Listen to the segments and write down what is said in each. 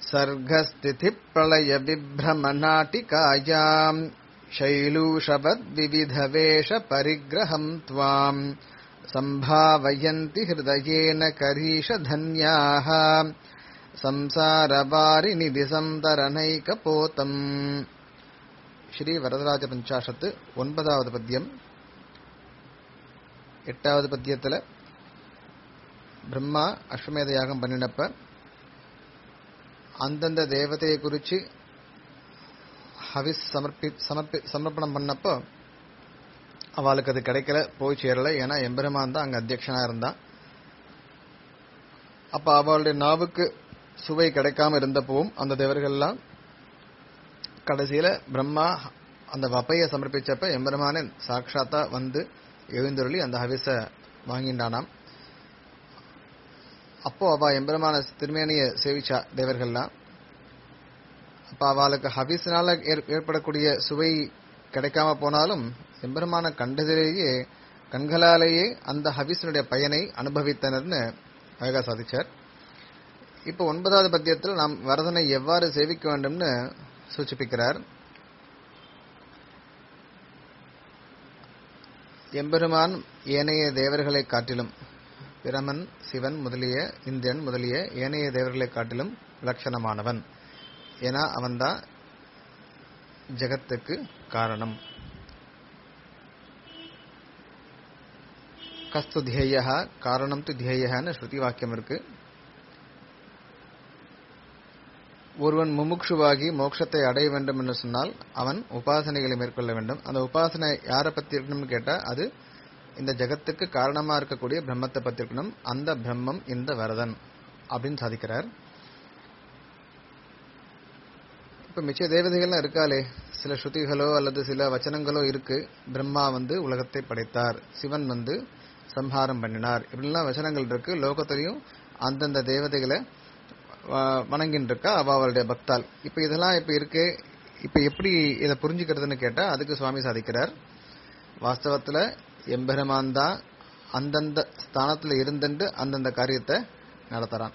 सर्गस्थितिप्रलयविभ्रमनाटिकायाम् शैलूषवद्विविधवेषपरिग्रहम् त्वाम् सम्भावयन्ति हृदयेन करीषधन्याः संसारवारिनिधिसन्तरणैकपोतम् ஸ்ரீ வரதராஜ பஞ்சாஷத்து ஒன்பதாவது பத்தியம் எட்டாவது பத்தியத்துல பிரம்மா அஸ்வமேத யாகம் பண்ணினப்ப அந்தந்த தேவதையை குறிச்சு ஹவிஸ் சமர்ப்பி சமர்ப்பி சமர்ப்பணம் பண்ணப்போ அவளுக்கு அது கிடைக்கல போய் சேரல ஏன்னா எம்பெருமான் தான் அங்க அத்தியக்ஷனா இருந்தான் அப்ப அவளுடைய நாவுக்கு சுவை கிடைக்காம இருந்தப்பவும் அந்த தேவர்கள்லாம் கடைசியில பிரம்மா அந்த வப்பைய சமர்ப்பிச்சப்ப எம்பெருமானே சாட்சாத்தா வந்து எழுந்தருளி அந்த ஹவிஸ வாங்கிண்டானாம் அப்போ அவ எம்பெருமான திருமேனிய சேவிச்சா தேவர்கள்லாம் அப்ப அவளுக்கு ஹவிஸ்னால ஏற்படக்கூடிய சுவை கிடைக்காம போனாலும் எம்பெருமான கண்டதிலேயே கண்களாலேயே அந்த ஹவிஸனுடைய பயனை அனுபவித்தனர்னு அழகா சாதிச்சார் இப்போ ஒன்பதாவது பத்தியத்தில் நாம் வரதனை எவ்வாறு சேவிக்க வேண்டும்னு சூச்சிப்பிக்கிறார் எம்பெருமான் ஏனைய தேவர்களை காட்டிலும் பிரமன் சிவன் முதலிய இந்திரன் முதலிய ஏனைய தேவர்களை காட்டிலும் விலட்சணமானவன் ஏன்னா அவன்தான் ஜெகத்துக்கு காரணம் கஸ்து தியேய காரணம் து தியேயன்னு ஸ்ருதி வாக்கியம் இருக்கு ஒருவன் முமுட்சுவாகி மோட்சத்தை அடைய வேண்டும் என்று சொன்னால் அவன் உபாசனைகளை மேற்கொள்ள வேண்டும் அந்த உபாசனை யாரை பத்தி இருக்கணும்னு கேட்டா அது இந்த ஜகத்துக்கு காரணமா இருக்கக்கூடிய பிரம்மத்தை பத்தி இருக்கணும் அந்த பிரம்மம் இந்த வரதன் அப்படின்னு சாதிக்கிறார் இப்ப மிச்ச தேவதைகள்லாம் இருக்காளே சில ஸ்ருதிகளோ அல்லது சில வச்சனங்களோ இருக்கு பிரம்மா வந்து உலகத்தை படைத்தார் சிவன் வந்து சம்ஹாரம் பண்ணினார் இப்படிலாம் வச்சனங்கள் இருக்கு லோகத்திலையும் அந்தந்த தேவதைகளை வணங்கின்னு இருக்கா அவ அவளுடைய பக்தால் இப்ப இதெல்லாம் இப்ப இருக்கு இப்ப எப்படி இதை புரிஞ்சுக்கிறதுன்னு கேட்டா அதுக்கு சுவாமி சாதிக்கிறார் வாஸ்தவத்துல எம்பெருமான் தான் அந்தந்த ஸ்தானத்துல இருந்துட்டு அந்தந்த காரியத்தை நடத்துறான்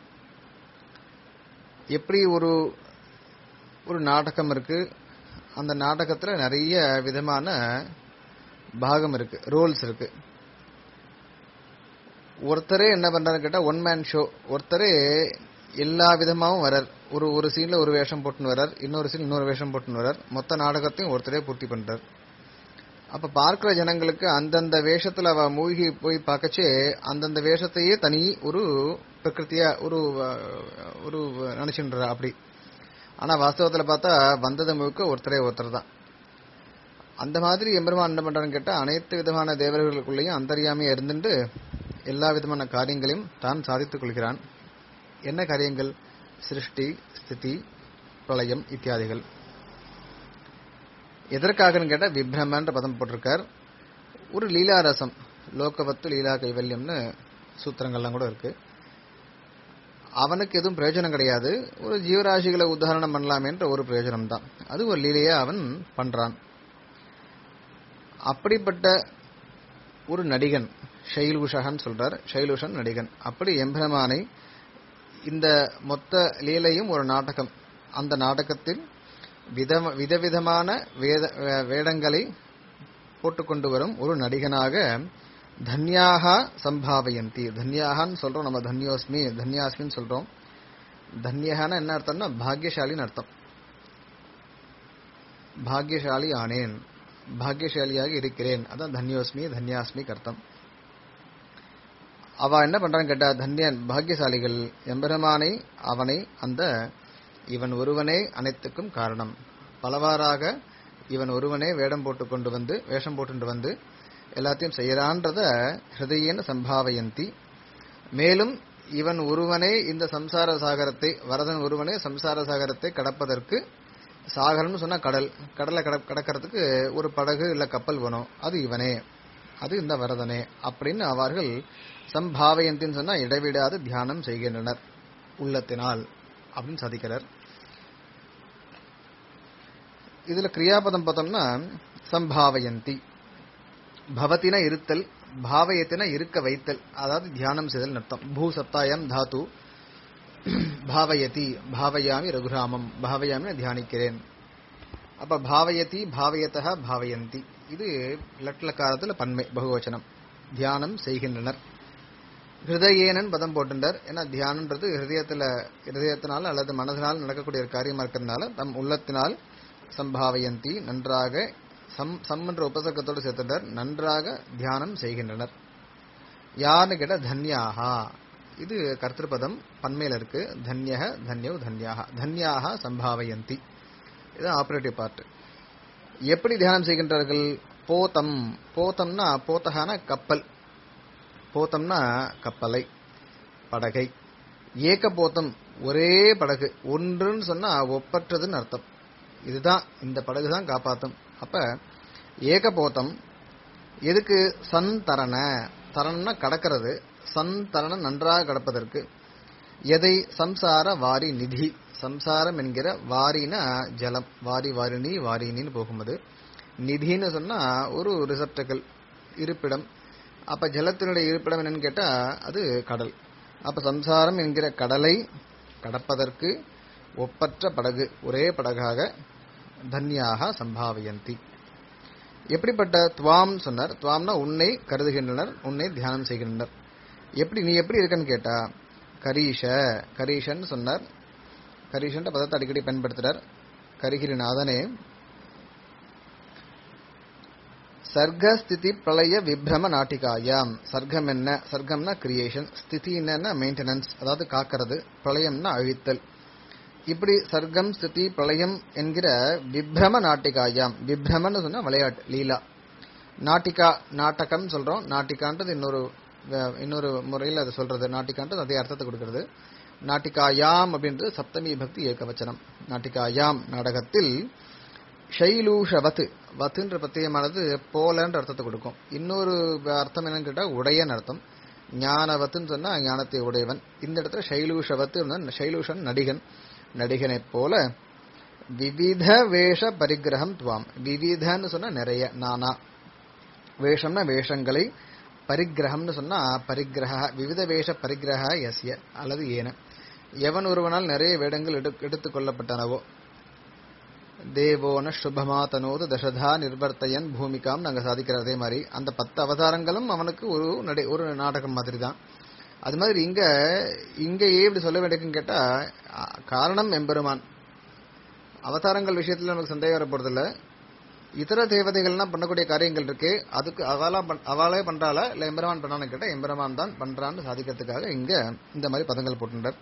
எப்படி ஒரு ஒரு நாடகம் இருக்கு அந்த நாடகத்துல நிறைய விதமான பாகம் இருக்கு ரோல்ஸ் இருக்கு ஒருத்தரே என்ன பண்றாரு கேட்டா ஒன் மேன் ஷோ ஒருத்தரே எல்லா விதமாவும் வரார் ஒரு ஒரு சீன்ல ஒரு வேஷம் போட்டுன்னு வரார் இன்னொரு சீன் இன்னொரு வேஷம் போட்டுன்னு வரார் மொத்த நாடகத்தையும் ஒருத்தரே பூர்த்தி பண்றார் அப்ப பார்க்கிற ஜனங்களுக்கு அந்தந்த வேஷத்துல அவ மூழ்கி போய் பார்க்கச்சே அந்தந்த வேஷத்தையே தனி ஒரு பிரகிருத்தியா ஒரு ஒரு நினைச்சுன்றா அப்படி ஆனா வாஸ்தவத்துல பார்த்தா வந்தது முழுக்க ஒருத்தரே ஒருத்தர் தான் அந்த மாதிரி எம்பெருமான் என்ன பண்றான்னு கேட்டா அனைத்து விதமான தேவர்களுக்குள்ளேயும் அந்தரியாமையா இருந்துட்டு எல்லா விதமான காரியங்களையும் தான் சாதித்துக் கொள்கிறான் என்ன காரியங்கள் சிருஷ்டி ஸ்திதி பிரளயம் இத்தியாதிகள் எதற்காகன்னு கேட்டா விப்ரமன்ற பதம் போட்டிருக்கார் ஒரு லீலாரசம் லோகவத்து லீலா கைவல்யம்னு சூத்திரங்கள்லாம் கூட இருக்கு அவனுக்கு எதுவும் பிரயோஜனம் கிடையாது ஒரு ஜீவராசிகளை உதாரணம் பண்ணலாமேன்ற ஒரு பிரயோஜனம் தான் அது ஒரு லீலையா அவன் பண்றான் அப்படிப்பட்ட ஒரு நடிகன் ஷைலுஷகன் சொல்றார் ஷைலுஷன் நடிகன் அப்படி எம்பிரமானை இந்த மொத்த லீலையும் ஒரு நாடகம் அந்த நாடகத்தில் விதவிதமான வேத வேடங்களை போட்டுக்கொண்டு வரும் ஒரு நடிகனாக தன்யாக சம்பாவயந்தி தன்யாகான்னு சொல்றோம் நம்ம தன்யோஸ்மி தன்யாஸ்மின்னு சொல்றோம் தன்யகான என்ன அர்த்தம்னா பாக்யசாலின்னு அர்த்தம் பாக்யசாலி ஆனேன் பாக்யசாலியாக இருக்கிறேன் அதான் தன்யோஸ்மி தன்யாஸ்மி அர்த்தம் அவ என்ன பண்றான்னு கேட்டா தன்யன் பாக்கியசாலிகள் எம்பெருமானை அவனை அந்த இவன் ஒருவனே அனைத்துக்கும் காரணம் பலவாறாக இவன் ஒருவனே வேடம் போட்டு கொண்டு வந்து வேஷம் போட்டு வந்து எல்லாத்தையும் செய்யறான்றத ஹிருதயேன சம்பாவயந்தி மேலும் இவன் ஒருவனே இந்த சம்சார சாகரத்தை வரதன் ஒருவனே சம்சார சாகரத்தை கடப்பதற்கு சாகரம்னு சொன்னா கடல் கடலை கடக்கிறதுக்கு ஒரு படகு இல்ல கப்பல் வேணும் அது இவனே அது இந்த வரதனே அப்படின்னு அவர்கள் சம்பாவயந்தின்னு சொன்னா இடைவிடாது தியானம் செய்கின்றனர் உள்ளத்தினால் அப்படின்னு சாதிக்கிறார் இதுல கிரியாபதம் பார்த்தோம்னா சம்பாவயந்தி பவத்தின இருத்தல் பாவயத்தின இருக்க வைத்தல் அதாவது தியானம் செய்தல் அர்த்தம் பூ சப்தாயம் தாத்து பாவயதி பாவயாமி ரகுராமம் பாவயாமி தியானிக்கிறேன் அப்ப பாவயதி பாவயதா பாவயந்தி இது லட்லக்காரத்துல பன்மை பகுவச்சனம் தியானம் செய்கின்றனர் ஹிருதயேனன் பதம் போட்டுட்டார் ஏன்னா தியானம்ன்றது ஹிருதயத்துல ஹிருதயத்தினால அல்லது மனதினால் நடக்கக்கூடிய ஒரு காரியமா இருக்கிறதுனால தம் உள்ளத்தினால் சம்பாவயந்தி நன்றாக சம் சம் என்ற உபசர்க்கத்தோடு சேர்த்துட்டார் நன்றாக தியானம் செய்கின்றனர் யாருன்னு கேட்டா தன்யாகா இது கர்த்திருப்பதம் பன்மையில இருக்கு தன்யக தன்யவ் தன்யாக தன்யாக சம்பாவயந்தி இது ஆபரேட்டிவ் பார்ட் எப்படி தியானம் செய்கின்றார்கள் போதம் போதம்னா போத்தகான கப்பல் போத்தம்னா கப்பலை படகை ஏக போத்தம் ஒரே படகு ஒன்றுன்னு சொன்னா ஒப்பற்றதுன்னு அர்த்தம் இதுதான் இந்த படகு தான் காப்பாத்தும் அப்ப ஏக போத்தம் எதுக்கு சந்தரண தரணம்னா கடக்கிறது சந்தரணம் நன்றாக கடப்பதற்கு எதை சம்சார வாரி நிதி சம்சாரம் என்கிற வாரினா ஜலம் வாரி வாரிணி வாரிணின்னு போகும்போது நிதின்னு சொன்னா ஒரு ரிசப்டக்கல் இருப்பிடம் அப்ப ஜலத்தினுடைய இருப்பிடம் என்னன்னு கேட்டா அது கடல் அப்ப சம்சாரம் என்கிற கடலை கடப்பதற்கு ஒப்பற்ற படகு ஒரே படகாக தன்யாக சம்பாவயந்தி எப்படிப்பட்ட துவாம் சொன்னார் துவாம்னா உன்னை கருதுகின்றனர் உன்னை தியானம் செய்கின்றனர் எப்படி நீ எப்படி இருக்கன்னு கேட்டா கரீஷ கரீஷன் சொன்னார் கரீஷன்ற பதத்தை அடிக்கடி பயன்படுத்துறார் கரிகிரிநாதனே சர்க்கஸ்திதி பிரளய விப்ரம நாட்டிகாயாம் சர்க்கம் என்ன சர்க்கம்னா கிரியேஷன் ஸ்திதி என்னன்னா மெயின்டெனன்ஸ் அதாவது காக்கிறது பிரளயம்னா அழித்தல் இப்படி சர்க்கம் ஸ்திதி பிரளயம் என்கிற விப்ரம நாட்டிகாயாம் விப்ரமன்னு சொன்னா விளையாட்டு லீலா நாட்டிகா நாடகம் சொல்றோம் நாட்டிகான்றது இன்னொரு வே- இன்னொரு முறையில் அது சொல்றது நாட்டிகான்றது அதே அர்த்தத்தை கொடுக்கிறது நாட்டிகாயாம் அப்படின்றது சப்தமி பக்தி ஏகவச்சனம் நாட்டிகாயாம் நாடகத்தில் ஷைலூஷவத் வத்துன்ற பிரத்தியமானது போலன்ற அர்த்தத்தை கொடுக்கும் இன்னொரு அர்த்தம் என்னன்னு கேட்டா உடையன்னு அர்த்தம் ஞானவத்துன்னு சொன்னா ஞானத்தை உடையவன் இந்த இடத்துல ஷைலூஷவத்து ஷைலூஷன் நடிகன் நடிகனைப் போல விவித வேஷ பரிகிரகம் துவாம் விவிதன்னு சொன்னா நிறைய நானா வேஷம்னா வேஷங்களை பரிகிரகம்னு சொன்னா பரிகிரக விவித வேஷ பரிகிரக எஸ்ய அல்லது ஏன எவன் ஒருவனால் நிறைய வேடங்கள் எடு எடுத்துக் கொள்ளப்பட்டனவோ தேவோன சுபமா தனோது தசதா நிர்வர்த்தையன் பூமிகாம் நாங்க சாதிக்கிற அதே மாதிரி அந்த பத்து அவதாரங்களும் அவனுக்கு ஒரு நடை ஒரு நாடகம் மாதிரி தான் அது மாதிரி இங்க இங்க ஏன் இப்படி சொல்ல வேண்டியதுன்னு கேட்டா அ, காரணம் எம்பெருமான் அவதாரங்கள் விஷயத்துல நமக்கு சந்தேகம் வரப்போறதில்ல இதர தேவதைகள்லாம் பண்ணக்கூடிய காரியங்கள் இருக்கு அதுக்கு அவளா பண்- அவளே பண்றாளா இல்ல எம்பெருமான் பண்ணான்னு கேட்டா எம்பெருமான் தான் பண்றான்னு சாதிக்கிறதுக்காக இங்க இந்த மாதிரி பதங்கள் போட்டுட்டார்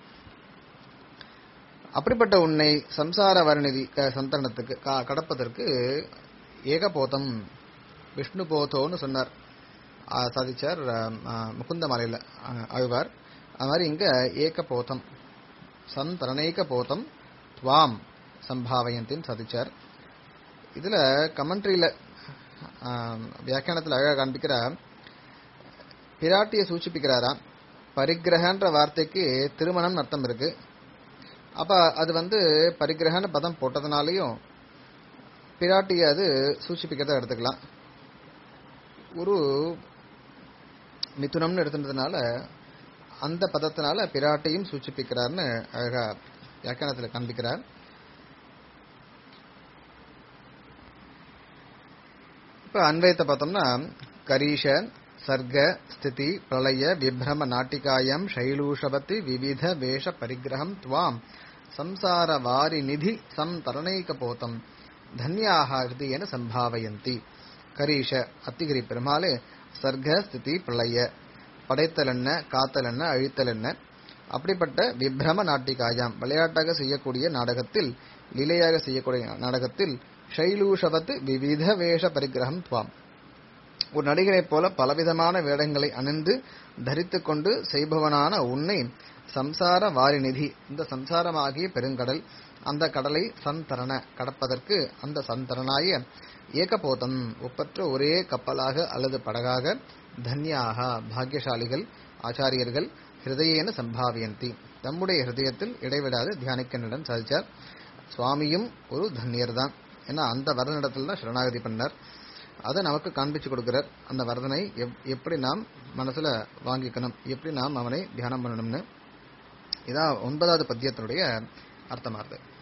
அப்படிப்பட்ட உன்னை சம்சார வர்ணிதி க- சந்தனத்துக்கு க- கடப்பதற்கு ஏகபோதம் விஷ்ணு போதோன்னு சொன்னார் ஆ, சாதிச்சார் ஆ, முகுந்த மாலையில ஆழ்வார் அது மாதிரி இங்க ஏகபோதம் சந்தரணேக போதம் துவாம் சம்பாவயந்தின்னு சாதிச்சார் இதுல கமெண்ட்ரியில வியாக்கியானத்தில் அழகாக காண்பிக்கிறார் பிராட்டியை சூச்சிப்பிக்கிறாராம் பரிகிரகன்ற வார்த்தைக்கு திருமணம் அர்த்தம் இருக்கு அப்ப அது வந்து பரிகிரகன்னு பதம் போட்டதுனாலையும் பிராட்டியை அது சூச்சிப்பிக்கிறதா எடுத்துக்கலாம் ஒரு மிதுனம்னு எடுத்துட்டதுனால அந்த பதத்தினால பிராட்டையும் சூச்சிப்பிக்கிறார்னு அழகா வியாக்கியானத்தில் காண்பிக்கிறார் இப்ப அன்வயத்தை பார்த்தோம்னா கரீஷ சர்க்க ஸ்திதி பிரளய விப்ரம நாட்டிகாயம் சைலூஷவத்து விவித வேஷ பரிகிரகம் துவாம் சம்சார வாரி நிதி சம்தரணைக போதம் தன்யாக ஹிருதயன சம்பாவயந்தி கரீஷ அத்திகிரி பெருமாளே சர்க்க ஸ்திதி பிரளய படைத்தல் என்ன காத்தல் என்ன அழித்தல் என்ன அப்படிப்பட்ட விப்ரம நாட்டிகாயாம் விளையாட்டாக செய்யக்கூடிய நாடகத்தில் லீலையாக செய்யக்கூடிய நாடகத்தில் ஷைலூஷவத் விவித வேஷ பரிகிரகம் துவாம் ஒரு நடிகரைப் போல பலவிதமான வேடங்களை அணிந்து தரித்துக் கொண்டு செய்பவனான உன்னை சம்சார வாரிநிதி இந்த சம்சாரமாகிய பெருங்கடல் அந்த கடலை சந்தரண கடப்பதற்கு அந்த சந்தரணாய ஏகபோதம் ஒப்பற்ற ஒரே கப்பலாக அல்லது படகாக தன்யாக பாக்கியசாலிகள் ஆச்சாரியர்கள் ஹிருதயேன சம்பாவியந்தி தம்முடைய ஹிருதயத்தில் இடைவிடாது தியானிக்கின்றனர் சாதிச்சார் சுவாமியும் ஒரு தன்யர் தான் ஏன்னா அந்த வரதனிடத்தில் தான் சரணாகதி பண்ணார் அதை நமக்கு காண்பிச்சு கொடுக்கிறார் அந்த வரதனை எப்- எப்படி நாம் மனசுல வாங்கிக்கணும் எப்படி நாம் அவனை தியானம் பண்ணணும்னு இதான் ஒன்பதாவது பத்தியத்தினுடைய அர்த்தமாகுது